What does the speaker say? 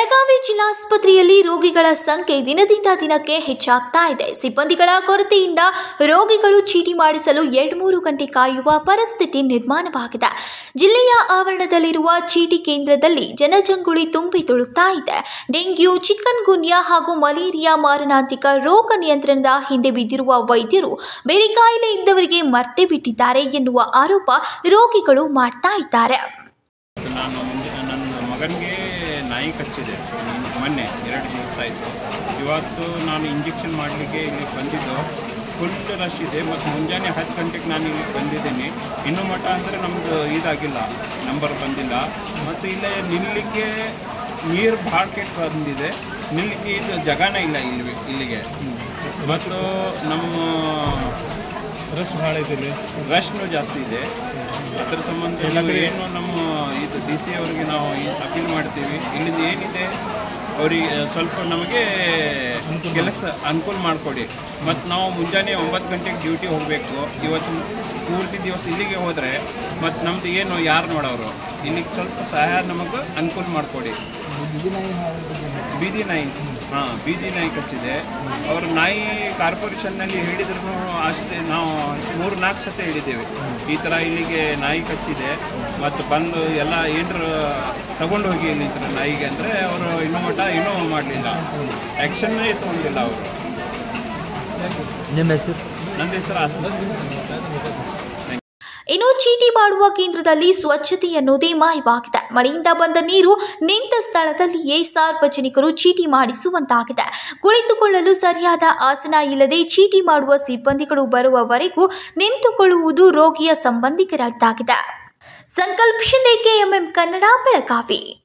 ಬೆಳಗಾವಿ ಜಿಲ್ಲಾಸ್ಪತ್ರೆಯಲ್ಲಿ ರೋಗಿಗಳ ಸಂಖ್ಯೆ ದಿನದಿಂದ ದಿನಕ್ಕೆ ಹೆಚ್ಚಾಗ್ತಾ ಇದೆ ಸಿಬ್ಬಂದಿಗಳ ಕೊರತೆಯಿಂದ ರೋಗಿಗಳು ಚೀಟಿ ಮಾಡಿಸಲು ಎರಡು ಮೂರು ಗಂಟೆ ಕಾಯುವ ಪರಿಸ್ಥಿತಿ ನಿರ್ಮಾಣವಾಗಿದೆ ಜಿಲ್ಲೆಯ ಆವರಣದಲ್ಲಿರುವ ಚೀಟಿ ಕೇಂದ್ರದಲ್ಲಿ ಜನಜಂಗುಳಿ ತುಂಬಿ ತುಳುಕ್ತಾ ಇದೆ ಡೆಂಗ್ಯೂ ಚಿಕನ್ ಗುನ್ಯಾ ಹಾಗೂ ಮಲೇರಿಯಾ ಮಾರಣಾಂತಿಕ ರೋಗ ನಿಯಂತ್ರಣದ ಹಿಂದೆ ಬಿದ್ದಿರುವ ವೈದ್ಯರು ಬೇರೆ ಕಾಯಿಲೆ ಇದ್ದವರಿಗೆ ಮರ್ತೆ ಬಿಟ್ಟಿದ್ದಾರೆ ಎನ್ನುವ ಆರೋಪ ರೋಗಿಗಳು ಮಾಡ್ತಾ ಇದ್ದಾರೆ ನಾನು ಮುಂಜಾನೆ ನನ್ನ ಮಗನಿಗೆ ನಾಯಿ ಕಚ್ಚಿದೆ ಮೊನ್ನೆ ಎರಡು ದಿವಸ ಆಯಿತು ಇವತ್ತು ನಾನು ಇಂಜೆಕ್ಷನ್ ಮಾಡಲಿಕ್ಕೆ ಇಲ್ಲಿ ಬಂದಿದ್ದು ಫುಲ್ ರಶ್ ಇದೆ ಮತ್ತು ಮುಂಜಾನೆ ಹತ್ತು ಗಂಟೆಗೆ ನಾನು ಇಲ್ಲಿ ಬಂದಿದ್ದೀನಿ ಇನ್ನೂ ಮಠ ಅಂದರೆ ನಮ್ಮದು ಇದಾಗಿಲ್ಲ ನಂಬರ್ ಬಂದಿಲ್ಲ ಮತ್ತು ಇಲ್ಲೇ ನಿಲ್ಲಲಿಕ್ಕೆ ನೀರು ಭಾಳ ಕೆಟ್ಟು ಬಂದಿದೆ ನಿಲ್ಲಲಿಕ್ಕೆ ಇದು ಜಗನೇ ಇಲ್ಲ ಇಲ್ಲಿ ಇಲ್ಲಿಗೆ ಮತ್ತು ನಮ್ಮ ರಶ್ ಭಾಳ ಐತಿ ಇಲ್ಲಿ ರಶ್ನು ಜಾಸ್ತಿ ಇದೆ ಅದರ ಸಂಬಂಧ ಏನು ನಮ್ಮ ಇದು ಡಿ ಸಿ ಅವರಿಗೆ ನಾವು ಅಪೀಲ್ ಮಾಡ್ತೀವಿ ಇಲ್ಲಿಂದ ಏನಿದೆ ಅವರಿಗೆ ಸ್ವಲ್ಪ ನಮಗೆ ಕೆಲಸ ಅನುಕೂಲ ಮಾಡಿಕೊಡಿ ಮತ್ತು ನಾವು ಮುಂಜಾನೆ ಒಂಬತ್ತು ಗಂಟೆಗೆ ಡ್ಯೂಟಿ ಹೋಗಬೇಕು ಇವತ್ತು ಪೂರ್ತಿ ದಿವಸ ಇಲ್ಲಿಗೆ ಹೋದರೆ ಮತ್ತು ನಮ್ಮದು ಏನು ಯಾರು ನೋಡೋರು ಇಲ್ಲಿಗೆ ಸ್ವಲ್ಪ ಸಹಾಯ ನಮಗೆ ಅನುಕೂಲ ಮಾಡಿಕೊಡಿ ಬೀದಿ ನಾಯಿ ಹಾಂ ಬೀದಿ ನಾಯಿ ಕಚ್ಚಿದೆ ಅವರು ನಾಯಿ ಕಾರ್ಪೊರೇಷನ್ನಲ್ಲಿ ಹೇಳಿದ್ರು ಅಷ್ಟೇ ನಾವು ಮೂರು ನಾಲ್ಕು ಸತಿ ಹೇಳಿದ್ದೇವೆ ಈ ಥರ ಇಲ್ಲಿಗೆ ನಾಯಿ ಕಚ್ಚಿದೆ ಮತ್ತು ಬಂದು ಎಲ್ಲ ಏನರ ತಗೊಂಡು ಹೋಗಿ ಇಲ್ಲಿ ಈ ಥರ ನಾಯಿಗೆ ಅಂದರೆ ಅವರು ಇನ್ನೂ ಮಟ್ಟ ಇನ್ನೂ ಮಾಡಲಿಲ್ಲ ಆ್ಯಕ್ಷನ್ನೇ ತೊಗೊಂಡಿಲ್ಲ ಅವರು ನಿಮ್ಮ ಹೆಸರು ನನ್ನ ಹೆಸರು ಆಸನ ಇನ್ನು ಚೀಟಿ ಮಾಡುವ ಕೇಂದ್ರದಲ್ಲಿ ಸ್ವಚ್ಛತೆ ಎನ್ನುವುದೇ ಮಾಯವಾಗಿದೆ ಮಳೆಯಿಂದ ಬಂದ ನೀರು ನಿಂತ ಸ್ಥಳದಲ್ಲಿಯೇ ಸಾರ್ವಜನಿಕರು ಚೀಟಿ ಮಾಡಿಸುವಂತಾಗಿದೆ ಕುಳಿತುಕೊಳ್ಳಲು ಸರಿಯಾದ ಆಸನ ಇಲ್ಲದೆ ಚೀಟಿ ಮಾಡುವ ಸಿಬ್ಬಂದಿಗಳು ಬರುವವರೆಗೂ ನಿಂತುಕೊಳ್ಳುವುದು ರೋಗಿಯ ಸಂಬಂಧಿಕರದ್ದಾಗಿದೆ ಸಂಕಲ್ಪ ಶಿಂದೆ ಕೆಎಂಎಂ ಕನ್ನಡ ಬೆಳಗಾವಿ